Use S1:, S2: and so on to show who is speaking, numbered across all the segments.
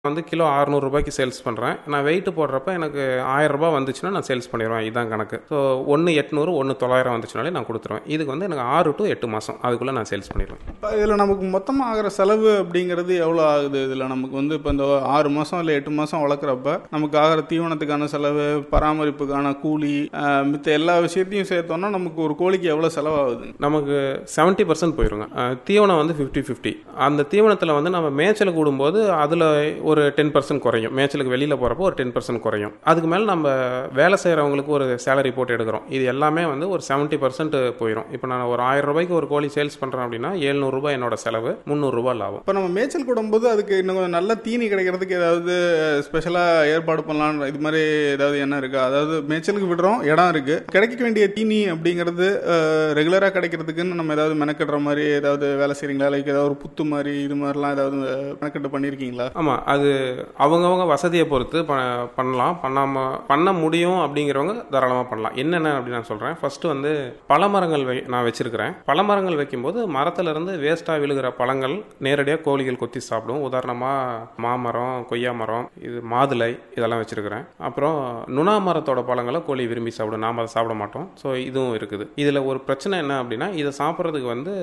S1: வந்து கிலோ ரூபாய்க்கு சேல்ஸ் பண்ணுறேன் நான் வெயிட் போடுறப்ப எனக்கு ஆயிரம் ரூபாய் வந்துச்சுன்னா நான் சேல்ஸ் பண்ணிடுவேன் இதுதான் கணக்கு ஸோ ஒன்று எட்நூறு ஒன்று தொள்ளாயிரம் வந்துச்சுனாலே நான் கொடுத்துருவேன் இதுக்கு வந்து எனக்கு ஆறு டு எட்டு மாதம் அதுக்குள்ளே நான் சேல்ஸ் பண்ணிடுவேன்
S2: இப்போ இதில் நமக்கு மொத்தமாக ஆகிற செலவு அப்படிங்கிறது எவ்வளோ ஆகுது இதில் நமக்கு வந்து இப்போ இந்த ஆறு மாதம் இல்லை எட்டு மாதம் வளர்க்குறப்ப நமக்கு ஆகிற தீவனத்துக்கான செலவு பராமரிப்புக்கான கூலி ஆஹ், மித்த எல்லா விஷயத்தையும் சேர்த்தோம்னா நமக்கு ஒரு கோழிக்கு எவ்வளோ செலவாகுது
S1: நமக்கு செவன்ட்டி பர்சன்ட் போயிருங்க அஹ், தீவனம் வந்து ஃபிஃப்டி ஃபிஃப்டி அந்த தீவனத்தில் வந்து நம்ம மேய்ச்சலுக்கு விடும்போது அதில் ஒரு டென் பர்சன்ட் குறையும் மேய்ச்சலுக்கு வெளியில் போகிறப்போ ஒரு டென் பர்சன்ட் குறையும் அதுக்கு மேலே நம்ம வேலை செய்கிறவங்களுக்கு ஒரு சேலரி போட்டு எடுக்கிறோம் இது எல்லாமே வந்து ஒரு செவன்ட்டி பர்சன்ட் போயிடும் இப்போ நான் ஒரு ஆயிரம் ரூபாய்க்கு ஒரு கோழி சேல்ஸ் பண்ணுறேன் அப்படின்னா எழுநூறுபா என்னோட செலவு முந்நூறுரூபா லாபம்
S2: இப்போ நம்ம மேய்ச்சல் கூடும்போது அதுக்கு இன்னும் கொஞ்சம் நல்ல தீனி கிடைக்கிறதுக்கு ஏதாவது ஸ்பெஷலாக ஏற்பாடு பண்ணலாம் இது மாதிரி ஏதாவது என்ன இருக்கா அதாவது மேய்ச்சலுக்கு விடுறோம் இடம் இருக்கு கிடைக்க வேண்டிய தீனி அப்படிங்கிறது ரெகுலராக கிடைக்கிறதுக்குன்னு நம்ம ஏதாவது மெனக்கட்டுற மாதிரி ஏதாவது வேலை செய்றீங்களா லைக் ஏதாவது ஒரு புத்து மாதிரி இது மாதிரிலாம் ஏதாவது மெனக்கட்டு பண்ணியிருக்கீங்களா
S1: ஆமாம் அது அவங்கவங்க வசதியை பொறுத்து ப பண்ணலாம் பண்ணாமல் பண்ண முடியும் அப்படிங்கிறவங்க தாராளமாக பண்ணலாம் என்னென்ன அப்படின்னு நான் சொல்கிறேன் ஃபஸ்ட்டு வந்து பழமரங்கள் வை நான் வச்சுருக்கிறேன் பழமரங்கள் வைக்கும்போது மரத்துலேருந்து வேஸ்ட்டாக விழுகிற பழங்கள் நேரடியாக கோழிகள் கொத்தி சாப்பிடும் உதாரணமாக மாமரம் கொய்யா மரம் இது மாதுளை இதெல்லாம் வச்சுருக்கிறேன் அப்புறம் நுணா மரத்தோட பழங்களை கோழி விரும்பி சாப்பிடும் நாம் அதை சாப்பிட மாட்டோம் ஸோ இதுவும் இருக்குது இதில் ஒரு பிரச்சனை என்ன அப்படின்னா இதை சாப்பிட்றதுக்கு வந்து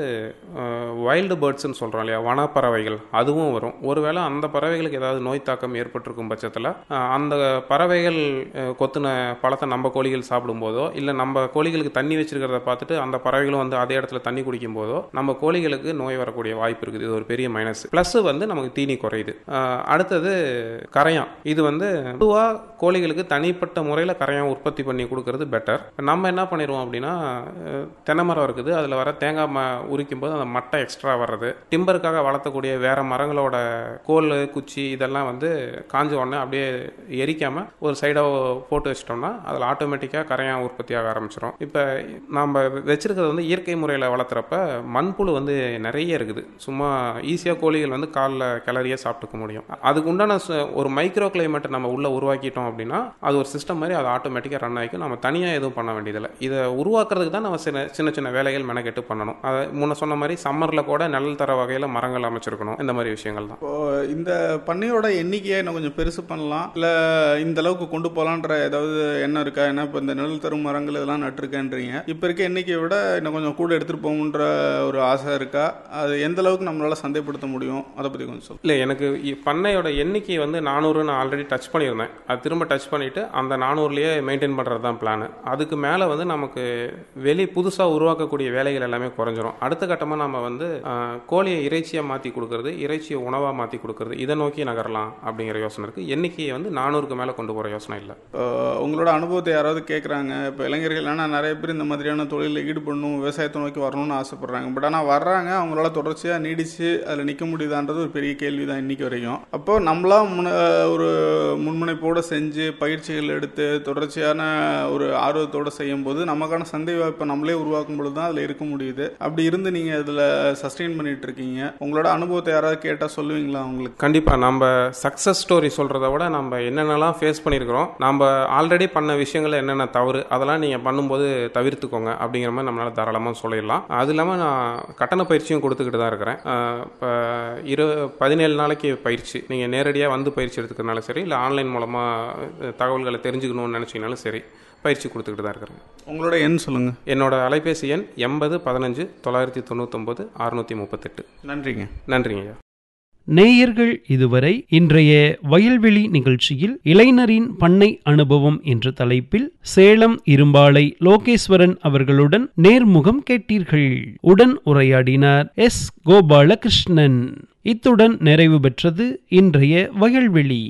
S1: வைல்டு பேர்ட்ஸ்னு சொல்கிறோம் இல்லையா வனப்பறவைகள் அதுவும் வரும் ஒருவேளை அந்த பறவைகளுக்கு ஏதாவது நோய் தாக்கம் ஏற்பட்டிருக்கும் பட்சத்தில் அந்த பறவைகள் அஹ், கொத்துன பழத்தை நம்ம கோழிகள் சாப்பிடும்போதோ இல்லை நம்ம கோழிகளுக்கு தண்ணி வச்சிருக்கிறத பார்த்துட்டு அந்த பறவைகளும் வந்து அதே இடத்துல தண்ணி குடிக்கும் போதோ நம்ம கோழிகளுக்கு நோய் வரக்கூடிய வாய்ப்பு இருக்குது இது ஒரு பெரிய மைனஸ் ப்ளஸ் வந்து நமக்கு தீனி குறையுது அஹ், அடுத்தது கரையான் இது வந்து பொதுவாக கோழிகளுக்கு தனிப்பட்ட முறையில் கரையான் உற்பத்தி பண்ணி கொடுக்கறது பெட்டர் நம்ம என்ன பண்ணிடுவோம் அப்படின்னா அஹ், தென்னை மரம் இருக்குது அதில் வர தேங்காய் ம உரிக்கும் போது அந்த மட்டை எக்ஸ்ட்ரா வர்றது டிம்பருக்காக வளர்த்தக்கூடிய வேற மரங்களோட கோல் குச்சி இதெல்லாம் வந்து காஞ்ச உடனே அப்படியே எரிக்காம ஒரு சைடாக போட்டு வச்சிட்டோம்னா அதில் ஆட்டோமேட்டிக்காக கரையான் உற்பத்தி ஆக ஆரம்பிச்சிடும் இப்போ நம்ம வச்சிருக்கிறது வந்து இயற்கை முறையில் வளர்த்துறப்ப மண்புழு வந்து நிறைய இருக்குது சும்மா ஈஸியாக கோழிகள் வந்து காலில் கிளறியே சாப்பிட்டுக்க முடியும் அதுக்கு உண்டான ச- ஒரு மைக்ரோ கிளைமேட்டை நம்ம உள்ள உருவாக்கிட்டோம் அப்படின்னா அது ஒரு சிஸ்டம் மாதிரி அது ஆட்டோமேட்டிக்காக ரன் ஆகிக்கும் நம்ம தனியாக எதுவும் பண்ண வேண்டியதில்லை இதை உருவாக்குறதுக்கு தான் நம்ம சின்ன சின்ன சின்ன வேலைகள் மெனக்கெட்டு பண்ணணும் அதை முன்ன சொன்ன மாதிரி சம்மரில் கூட நிழல் தர வகையில் மரங்கள் அமைச்சிருக்கணும் இந்த மாதிரி விஷயங்கள் தான்
S2: இப்போ இந்த பண்ணையோட எண்ணிக்கையை இன்னும் கொஞ்சம் பெருசு பண்ணலாம் இல்லை இந்த அளவுக்கு கொண்டு போகலான்ற ஏதாவது எண்ணம் இருக்கா ஏன்னா இப்போ இந்த நிழல் தரும் மரங்கள் இதெல்லாம் நட்டுருக்கேன்றீங்க இப்போ இருக்க எண்ணிக்கையை விட இன்னும் கொஞ்சம் கூட எடுத்துகிட்டு போகணுன்ற ஒரு ஆசை இருக்கா அது எந்த அளவுக்கு நம்மளால சந்தைப்படுத்த முடியும் அதை பற்றி கொஞ்சம் சொல்லுங்கள்
S1: இல்லை எனக்கு இ- பண்ணையோட எண்ணிக்கை வந்து நானூறு நான் ஆல்ரெடி டச் பண்ணியிருந்தேன் அது திரும்ப டச் பண்ணிவிட்டு அந்த நானூறுலேயே மெயின்டைன் பண்ணுறது தான் பிளான் அதுக்கு மேலே வந்து நமக்கு வெளி புதுசாக உருவாக்கக்கூடிய வேலைகள் எல்லாமே குறைஞ்சிரும் அடுத்த கட்டமாக நம்ம வந்து ஆஹ், கோழியை இறைச்சியாக மாற்றி கொடுக்கறது இறைச்சியை உணவாக மாற்றி கொடுக்கறது இதை நோக்கி நகரலாம் அப்படிங்கிற யோசனை இருக்குது எண்ணிக்கையை வந்து நானூறுக்கு மேலே கொண்டு போகிற யோசனை இல்லை
S2: இப்போ உங்களோட அனுபவத்தை யாராவது கேட்குறாங்க இப்போ இளைஞர்கள் ஆனால் நிறைய பேர் இந்த மாதிரியான தொழிலில் ஈடுபடணும் விவசாயத்தை நோக்கி வரணும்னு ஆசைப்படுறாங்க பட் ஆனால் வர்றாங்க அவங்களால தொடர்ச்சியாக நீடிச்சு அதில் நிற்க முடியுதான்றது ஒரு பெரிய கேள்வி தான் இன்னைக்கு வரைக்கும் அப்போ நம்மளா முன ஒரு முன்முனைப்போடு செஞ்சு பயிற்சிகள் எடுத்து தொடர்ச்சியான ஒரு ஆர்வத்தோடு செய்யும் போது நமக்கான சந்தை வாய்ப்பை நம்மளே உருவாக்கும் பொழுது தான் அதில் இருக்க முடியுது அப்படி இருந்து நீங்கள் அதில் சஸ்டெயின் பண்ணிட்டு இருக்கீங்க உங்களோட அனுபவத்தை யாராவது கேட்டால் சொல்லுவீங்களா உங்களுக்கு
S1: கண்டிப்பாக நம்ம சக்ஸஸ் ஸ்டோரி சொல்கிறத விட நம்ம என்னென்னலாம் ஃபேஸ் பண்ணியிருக்கிறோம் நம்ம ஆல்ரெடி பண்ண விஷயங்கள் என்னென்ன தவறு அதெல்லாம் நீங்கள் பண்ணும்போது தவிர்த்துக்கோங்க அப்படிங்கிற மாதிரி நம்மளால் தாராளமாக சொல்லிடலாம் அது இல்லாமல் நான் கட்டண பயிற்சியும் கொடுத்துக்கிட்டு தான் இருக்கிறேன் இப்போ இரு பதினேழு நாளைக்கு பயிற்சி நீங்கள் நேரடியாக வந்து பயிற்சி எடுத்துக்கிறனாலும் சரி இல்லை ஆன்லைன் மூலமாக தகவல்களை தெரிஞ்சுக்கணும்னு நினச்சிங்கனாலும் சரி பயிற்சி கொடுத்துக்கிட்டு தான் இருக்கிறேன்
S2: உங்களோட எண் சொல்லுங்கள்
S1: என்னோட அலைபேசி எண் எண்பது பதினஞ்சு தொள்ளாயிரத்தி தொண்ணூத்தொம்பது அறுநூற்றி முப்பத்தெட்டு
S2: நன்றிங்க
S1: நன்றிங்க ஐயா
S3: நேயர்கள் இதுவரை இன்றைய வயல்வெளி நிகழ்ச்சியில் இளைஞரின் பண்ணை அனுபவம் என்ற தலைப்பில் சேலம் இரும்பாலை லோகேஸ்வரன் அவர்களுடன் நேர்முகம் கேட்டீர்கள் உடன் உரையாடினார் எஸ் கோபாலகிருஷ்ணன் இத்துடன் நிறைவு பெற்றது இன்றைய வயல்வெளி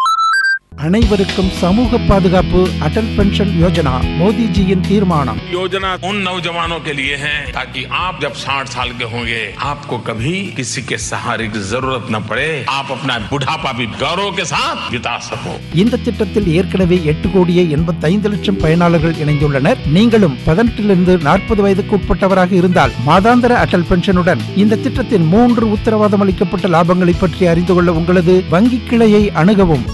S4: அனைவருக்கும் சமூக பாதுகாப்பு அடல் பென்ஷன் யோஜனா மோடிஜியின் தீர்மானம்
S5: योजना उन नौजवानों के लिए है ताकि आप जब 60 साल के होंगे आपको कभी किसी के सहारे की जरूरत न पड़े आप अपना बुढ़ापा भी गौरव के साथ बिता सको
S4: இந்த திட்டத்தில் ஏற்கனவே எட்டு கோடியே எண்பத்தைந்து லட்சம் பயனாளர்கள் இணைந்துள்ளனர் நீங்களும் பதினெட்டிலிருந்து நாற்பது வயதுக்கு உட்பட்டவராக இருந்தால் மாதாந்திர அடல் பென்ஷனுடன் இந்த திட்டத்தின் மூன்று உத்தரவாதம் அளிக்கப்பட்ட லாபங்களை பற்றி அறிந்து கொள்ள உங்களது வங்கி கிளையை அணுகவும்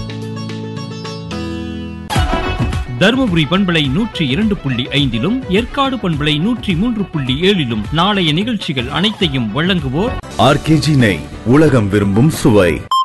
S6: தருமபுரி பண்பலை நூற்றி இரண்டு புள்ளி ஐந்திலும் ஏற்காடு பண்பலை நூற்றி மூன்று புள்ளி ஏழிலும் நாளைய நிகழ்ச்சிகள் அனைத்தையும் வழங்குவோர்
S7: ஆர்கேஜி நெய் உலகம் விரும்பும் சுவை